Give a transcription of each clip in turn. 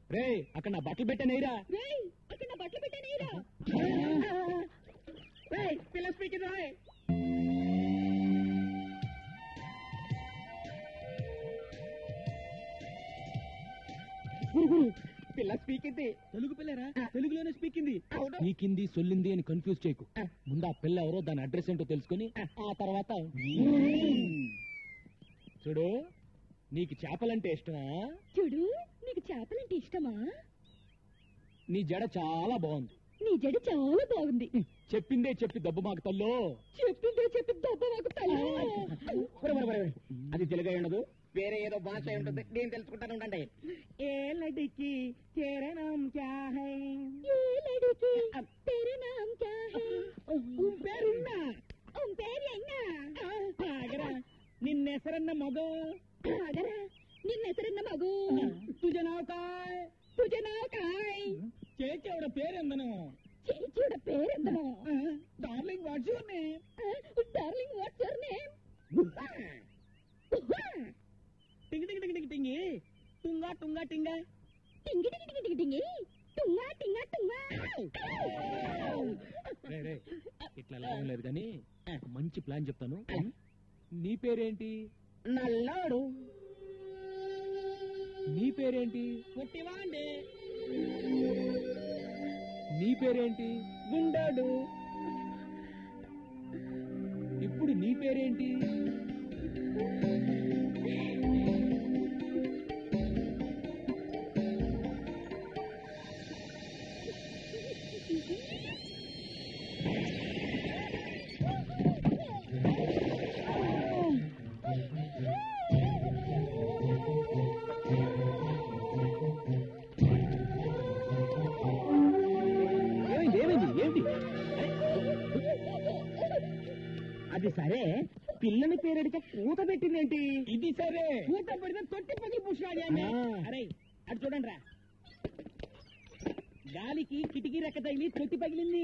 రే అక్కడ నా బట్టలు పెట్టానేరా రేయ్ అక్కడ నా బట్టలు పెట్టానేరా పిల్ల స్పీకింగ్ రాయ్ పిల్ల స్పీకింది తెలుగు పిల్లరా తెలుగులోనే స్పీకింది స్పీకింది సొల్లింది అని కన్ఫ్యూజ్ చేయకు ముందు ఆ పిల్ల ఎవరో దాని అడ్రస్ ఏంటో తెలుసుకొని ఆ తర్వాత చూడు నీకు చేపలంటే ఇష్టమా చూడు నీకు చేపలంటే ఇష్టమా నీ జడ చాలా బాగుంది నీ జడ చాలా బాగుంది చెప్పిందే చెప్పి దెబ్బ మాకు తల్లో చెప్పిందే చెప్పి దెబ్బ నాకు అది తెలుగు అయి ఉండదు వేరే ఏదో భాష అయి ఉంటుంది నేను తెలుసుకుంటాను ఉండండి ఏ లడికి చేరణం క్యా హై ఏ లడికి तेरे नाम क्या है ఉం పేరున్నా उन పేరు ఎన్నా ఆగరా నిన్న ಹೆಸರನ್ನ మగ ఆగరా నిన్న ಹೆಸರನ್ನ మగు తుజ నాకాయ్ తుజ నాకాయ్ చేచేవడ పేరెందను చేచిയുടെ പേരെന്തനോ darling what's your name darling what's your name టింగ్ టింగ్ టింగ్ టింగ్ టింగి టుంగా టుంగా టింగా టింగి టింగి టింగి టింగి టుంగా టింగా టుంగా ఇట్లా లాభం లేదు కానీ మంచి ప్లాన్ చెప్తాను నీ పేరేంటి నల్లాడు నీ పేరేంటి పుట్టివాండే నీ పేరేంటి గుండాడు ఇప్పుడు నీ పేరేంటి ఏమైంది ఏమైంది ఏంటి అది సరే పిల్లని పేరడితే పూత పెట్టిందేంటి ఇది సరే పూత పెడితే తొట్టి పగిలి పుష్పాడి అరే అటు చూడండి రా గాలికి కిటికీ రెక్క తగిలి తొట్టి పగిలింది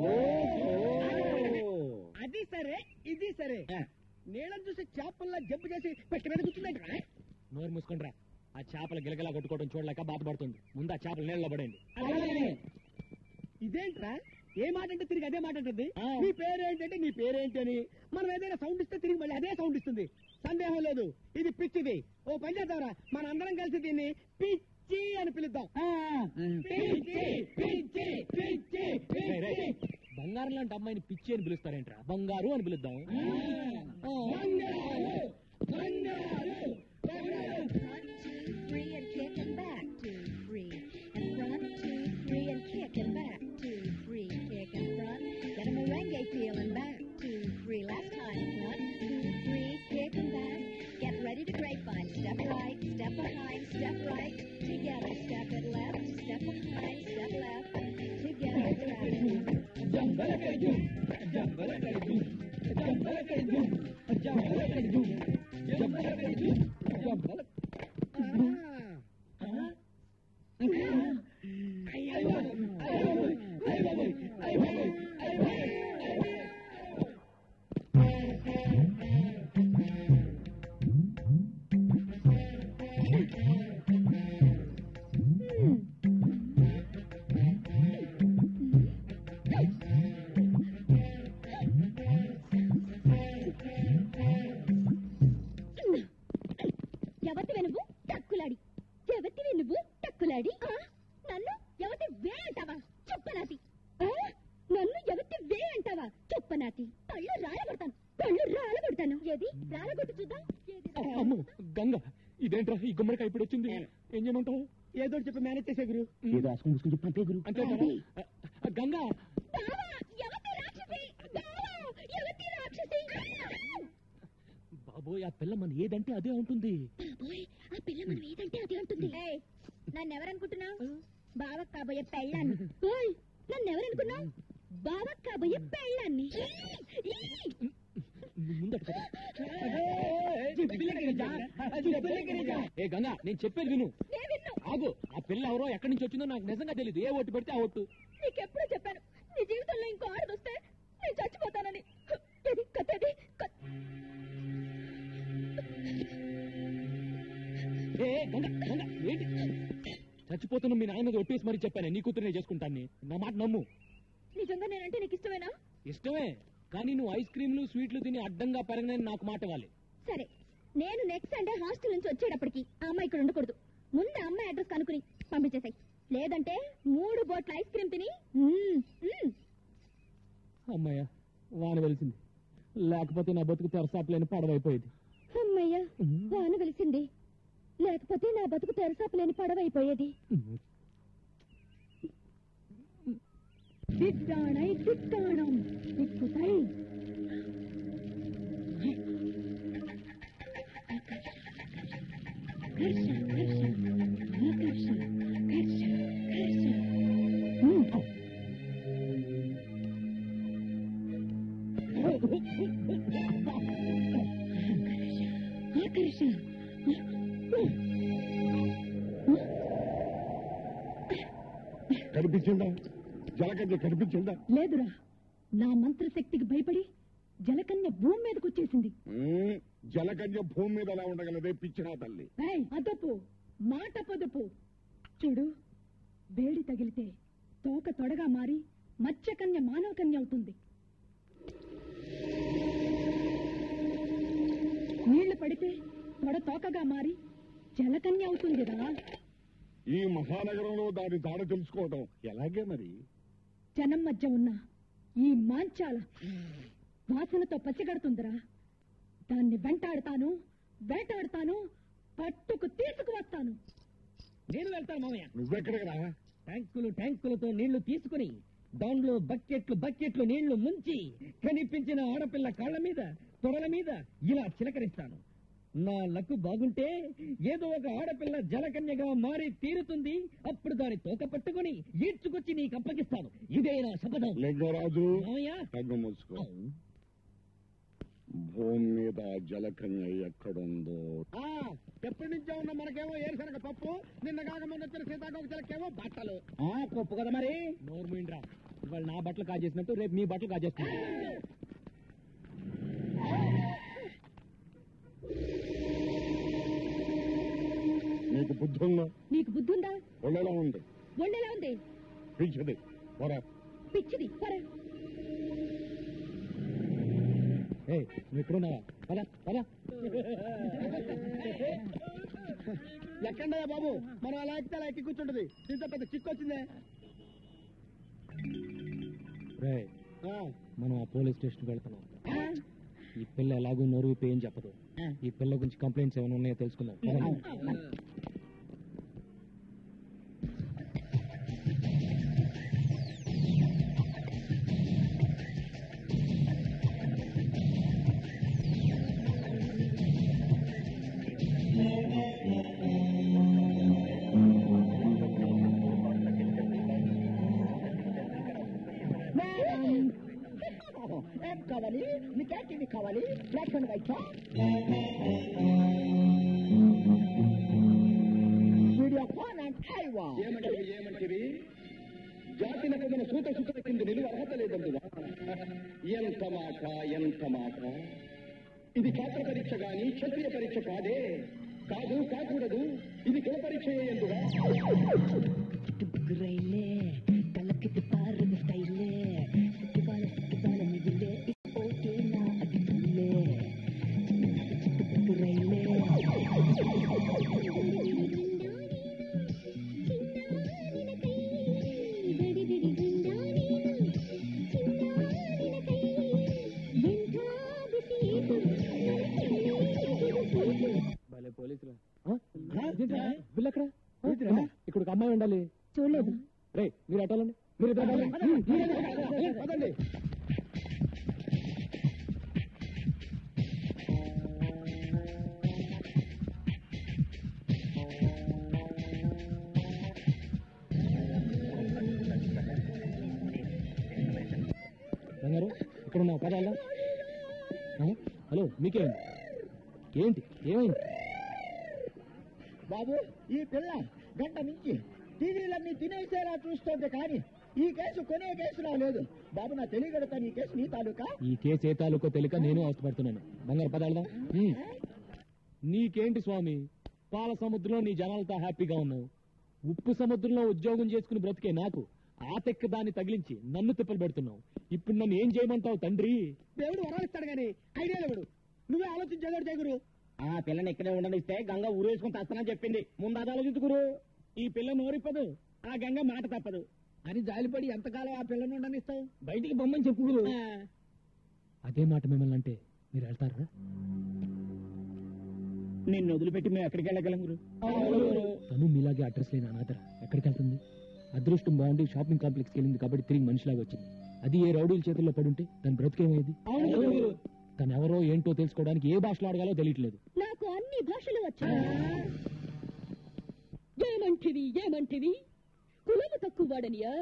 అది సరే ఇది సరే నీళ్ళని చూసి చేపల్లా జంపు చేసి పెట్టినట్టు కూర్చుందంట నోరు మూసుకుంట్రా ఆ చేపల గిలగలా కొట్టుకోవడం చూడలేక బాధపడుతుంది ముందు ఆ చేపలు నీళ్ళలో పడండి ఇదేంట్రా ఏ మాట అంటే తిరిగి అదే మాట అంటుంది నీ పేరేంటంటే నీ పేరేంటి అని మనం ఏదైనా సౌండ్ ఇస్తే తిరిగి మళ్ళీ అదే సౌండ్ ఇస్తుంది సందేహం లేదు ఇది పిచ్చిది ఓ పని చేద్దాంరా మన అందరం కలిసి దీన్ని పిచ్చి అని పిలుద్దాం పిచ్చి, పిచ్చి, పిచ్చి, పిచ్చి. బంగారం లాంటి అమ్మాయిని పిచ్చి అని పిలుస్తారేంట్రా బంగారు అని పిలుద్దాం Free and kick and back, two, free. And front, two, free and kick and back, two, free. Kick and front. Get a merengue feeling back, two, free. Last time, front, two, free, kick and back. Get ready to grapevine. Step right, step behind, step right. Together, step it left, step behind, step left. Together, step. ఎవతివే నువ్వు టక్కులాడి ఎవతివే నువ్వు టక్కులాడి ఆ? నన్ను ఎవతి వే అంటావా చెప్పనాతి ఆ? నన్ను ఎవతి వే అంటావా చెప్పనాతి పళ్ళు రాలగొడతాను పళ్ళు రాలగొడతాను ఏది రాలగొట్టు చూద్దాం ఏది అమ్మో గంగ ఇదేంట్రా ఈ గుమ్మడికాయ ఇప్పుడు వచ్చింది ఏం చేయమంటావు ఏదో ఒకటి చెప్పి మేనేజ్ చేసే గురు ఏదో అసుకుని ముసుకుని చెప్పి అంతే గురు అంతే గంగ బావా ఎవతి రాక్షసి బావా ఎవతి రాక్షసి బాబోయ్ ఆ పిల్ల మన ఏదంటే అదే ఉంటుంది బాబోయ్ ఆ పిల్ల మనం ఏదంటే అది అంటుంది నన్ను ఎవరనుకుంటున్నావు బావ కాబోయే పెళ్ళాన్ని ఓయ్ నన్ను ఎవరనుకున్నావు బావ కాబోయే పెళ్ళాన్ని నువ్వు ముందట కదా. ఏ గంగ నేను చెప్పేది విను నే విన్ను ఆగు ఆ పిల్ల ఎవరో ఎక్కడి నుంచి వచ్చిందో నాకు నిజంగా తెలియదు ఏ ఓటు పెడితే ఆ ఓటు నీకెప్పుడు చెప్పాను నీ జీవితంలో ఇంకో ఆడదొస్తే నేను చచ్చిపోతానని ఇది కథది ఏ గంగ గంగ ఏంటి చచ్చిపోతున్న మీ నాయనది ఒట్టేసి మరీ చెప్పాను నీ కూతురునే చేసుకుంటాను నా మాట నమ్ము నిజంగా నేనంటే నీకు ఇష్టమేనా ఇష్టమే కానీ నువ్వు ఐస్ క్రీమ్లు స్వీట్లు తిని అడ్డంగా పెరగనని నాకు మాట ఇవ్వాలి సరే నేను నెక్స్ట్ సండే హాస్టల్ నుంచి వచ్చేటప్పటికి ఆ అమ్మాయి ఇక్కడ ఉండకూడదు ముందు ఆ అమ్మాయి అడ్రస్ కనుక్కుని పంపించేసాయి లేదంటే మూడు బోట్ల ఐస్ క్రీమ్ తిని మ్మ్, మ్మ్. అమ్మాయ వాన వెలిసింది లేకపోతే నా బతుకు తెరసాపలేని పడవైపోయేది అమ్మయ్య వాన వెలిసింది లేకపోతే నా బతుకు తెరసాపలేని పడవైపోయేది దిట్టాణై దిట్టాణం దిక్కుతై కనిపించిందా జలకన్య కనిపించిందా లేదురా నా మంత్రశక్తికి భయపడి జలకన్య భూమి మీదకి వచ్చేసింది మ్మ్. జలకన్య భూమి మీద ఎలా ఉండగలదే పిచ్చినా తల్లి అదపు మాట పొదుపు చూడు వేడి తగిలితే తోక తొడగా మారి మత్స్యకన్య మానవ కన్య అవుతుంది నీళ్లు పడితే తొడ తోకగా మారి జలకన్య అవుతుందిరా ఈ మహానగరంలో దాని దాడ తెలుసుకోవడం ఎలాగే మరి జనం మధ్య ఉన్న ఈ మాంచాల వాసనతో పసిగడుతుందిరా దాన్ని వెంటాడుతాను వేటాడుతాను పట్టుకు తీసుకువస్తాను నేను వెళ్తాను మామయ్య నువ్వెక్కడికి రా ట్యాంకులు ట్యాంకులతో నీళ్లు తీసుకుని దానిలో బకెట్లు బకెట్లు నీళ్లు ముంచి కనిపించిన ఆడపిల్ల కాళ్ళ మీద తొడల మీద ఇలా చిలకరిస్తాను నా లక్కు బాగుంటే ఏదో ఒక ఆడపిల్ల జలకన్యగా మారి తీరుతుంది అప్పుడు దాని తోక పట్టుకుని ఈడ్చుకొచ్చి నీకు అప్పగిస్తాను ఇదే నా శపథం లింగరాజు మామయ్య కన్ను మూసుకో భూమి మీద జలకన్య ఎక్కడుందో ఆ, ఎప్పటి నుంచో ఉన్న మనకేమో ఏరుశనగ పప్పు నిన్న కాక మొన్న వచ్చిన సీతాకోక చిలకేమో బట్టలు ఆ పప్పు కదా మరి నోర్మీండ్రా ఇవాళ నా బట్టలు కాజేసినట్టు రేపు మీ బట్టలు కాజేస్తాను నీకు బుద్ధి ఉందా నీకు బుద్ధి ఉందా ఒళ్ళెలా ఉంది ఒళ్ళెలా ఉంది పిచ్చిది పోరా పిచ్చిది పరా ఏ నువ్వు ఎక్కడున్నావా పద పద ఎక్కండయా బాబు మనం అలా ఎక్కితే అలా ఎక్కి కూర్చుంటది దీంతో పెద్ద చిక్కు వచ్చిందే రే ఆ, మనం ఆ పోలీస్ స్టేషన్కి వెళ్తున్నాం ఆ, ఈ పిల్ల ఎలాగో నోరు విప్పి ఏం చెప్పదు ఈ పిల్ల గురించి కంప్లైంట్స్ ఏమైనా ఉన్నాయో తెలుసుకుందాం పదండి. ఏం కావాలి నీకేంటి కావాలి black and white video phone and హైవా ఏమంటివి ఏమంటివి జాతిన కదిన సూత సుత కింద నిలువ అర్హత లేదందువా ఎంత మాట ఎంత మాట ఇది క్షాత్ర పరీక్ష గాని క్షత్రియ పరీక్ష కాదే కాదు కాకూడదు ఇది కుల పరీక్ష ఎందుగా రైలే కళ్ళకి పారదు స్టైలే సిక్కిపాల సిక్కిపాల మిగిలే ఓకే నా అది పుల్లే చిక్కు రైలే భలే పోలీసులు ఆ? ఇదేంట్రా? బిల్లు ఎక్కడ ఇక్కడ ఒక అమ్మాయి ఉండాలి చూడలేదు రే మీరు అట్టాలండి మీరు ఇద్దరు అట్టాలండి. పదండి బంగారు ఇక్కడ ఉన్నావు పదాలా హలో మీకేంటి ఏంటి ఏమైంది బాబు ఈ పిల్ల గంట నుంచి టీవీలన్నీ తినేసేలా చూస్తోంది కానీ ఈ కేసు కొనే కేసు రాలేదు బాబు నా తెలియగలుగుతాను ఈ కేసు నీ తాలూకా ఈ కేసు ఏ తాలూకో తెలియక నేను అవస్థపడుతున్నాను బంగారు పదాలదా నీకేంటి స్వామి పాల సముద్రంలో నీ జనాలతో హ్యాపీగా ఉన్నావు ఉప్పు సముద్రంలో ఉద్యోగం చేసుకుని బ్రతికే నాకు ఆ తెక్క దాన్ని తగిలించి నన్ను తిప్పలు పెడుతున్నావు ఇప్పుడు నన్ను ఏం చేయమంటావు తండ్రి దేవుడు వరాలు ఇస్తాడు కానీ ఐడియా లేవుడు నువ్వే ఆలోచించేవాడు జగురు ఆ పిల్లని ఇక్కడే ఉండనిస్తే గంగ ఊరేసుకుని తస్తానని చెప్పింది ముందు అది ఆలోచించుకురు ఈ పిల్ల నోరిప్పదు ఆ గంగ మాట తప్పదు అని జాలిపడి ఎంతకాలం ఆ పిల్లను ఉండనిస్తావు బయటికి బొమ్మని చెప్పుకురు అదే మాట మిమ్మల్ని అంటే మీరు వెళ్తారా నిన్ను వదిలిపెట్టి మేము ఎక్కడికి వెళ్ళగలం గురు తను మీలాగే అడ్రస్ లేని అనాథర ఎక్కడికి వెళ్తుంది అదృష్టం బాగుండి షాపింగ్ కాంప్లెక్స్కి వెళ్ళింది కాబట్టి తిరిగి మనిషిలాగా వచ్చింది అది ఏ రౌడీల చేతుల్లో పడుంటే దాని బ్రతికేమయ్యేది తను ఎవరో ఏంటో తెలుసుకోవడానికి ఏ భాషలో అడగాలో తెలియట్లేదు నాకు అన్ని భాషలు వచ్చు ఏమంటివి ఏమంటివి కులము తక్కువ వాడనియా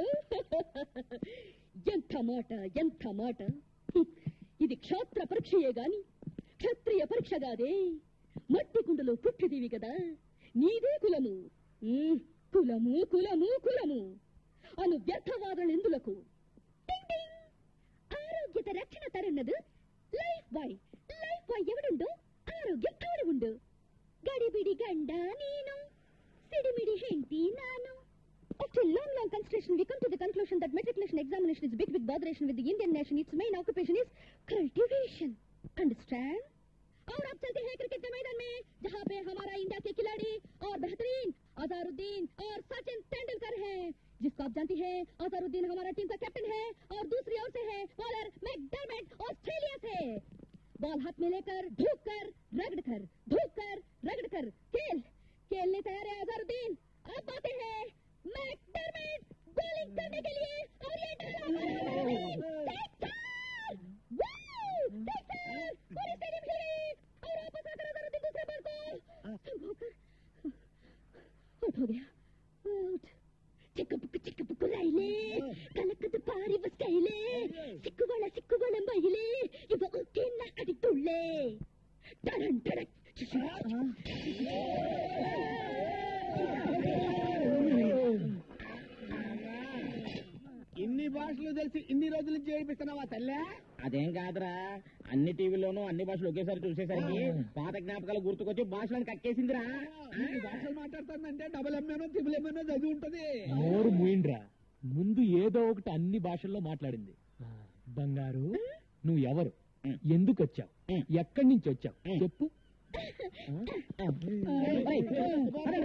ఎంత మాట ఎంత మాట హ్మ్. ఇది క్షాత్ర పరీక్షయే గాని క్షత్రియ పరీక్ష కాదే మట్టి కుండలో పుట్టిదివి కదా నీదే కులము హ్మ్. కులము కులము కులము అను వ్యర్థవాదలు ఎందులకు టింగ్ టింగ్. ఆరోగ్యత రక్షణ తరున్నదు లైఫ్ బాయ్ లైఫ్ బాయ్ ఎవడుండు ఆరోగ్యం ఆవిడ ఉండు గడిబిడి గండ నేను సిడిమిడి హెంటి నాను After long, long consideration, we come to the conclusion that matriculation examination is big, big botheration with the Indian nation. Its main occupation is cultivation. Understand? और अब चलते हैं क्रिकेट के मैदान में जहाँ पे हमारा इंडिया के खिलाड़ी और बेहतरीन अजहरुद्दीन और सचिन तेंदुलकर हैं जिसको आप जानती हैं अजहरुद्दीन हमारा टीम का कैप्टन है और दूसरी ओर से है बॉलर मैकडर्मेट ऑस्ट्रेलिया से बॉल हाथ में लेकर धूप कर रगड़ कर धूप कर रगड़ कर खेल खेलने तैयार है अजहरुद्दीन अब आते हैं मैकडर्मेट बॉलिंग करने के लिए और ये डाला Sixer! Woo! Sixer! पूरे स्टेडियम हिली और वापस आकर अजहरुद्दीन दूसरे बॉल को संभोकर आउट हो गया आउट చిక్కుపుక్కు చిక్కుపుక్కు రైలే కలకదు పారి వస్తైలే సిక్కువళ సిక్కువళ మహిళే ఇవ ఒకే నా అడితుళ్ళే టడన్ టడక్ ఇన్ని భాషలు తెలిసి ఇన్ని రోజుల నుంచి ఏడిపిస్తున్నావా తల్లే అదేం కాదురా అన్ని టీవీలోనూ అన్ని భాషలు ఒకేసారి చూసేసరికి పాత జ్ఞాపకాలు గుర్తుకొచ్చి భాషలను కక్కేసిందిరా ఈ భాషలు మాట్లాడుతుందంటే డబుల్ ఎంఏనో త్రిబుల్ ఎంఏనో చదివి ఉంటది నోరు మూయిండ్రా ముందు ఏదో ఒకటి అన్ని భాషల్లో మాట్లాడింది ఆ, బంగారు నువ్వు ఎవరు ఎందుకు వచ్చావు ఎక్కడి నుంచి వచ్చావు చెప్పు ఏయ్, పద,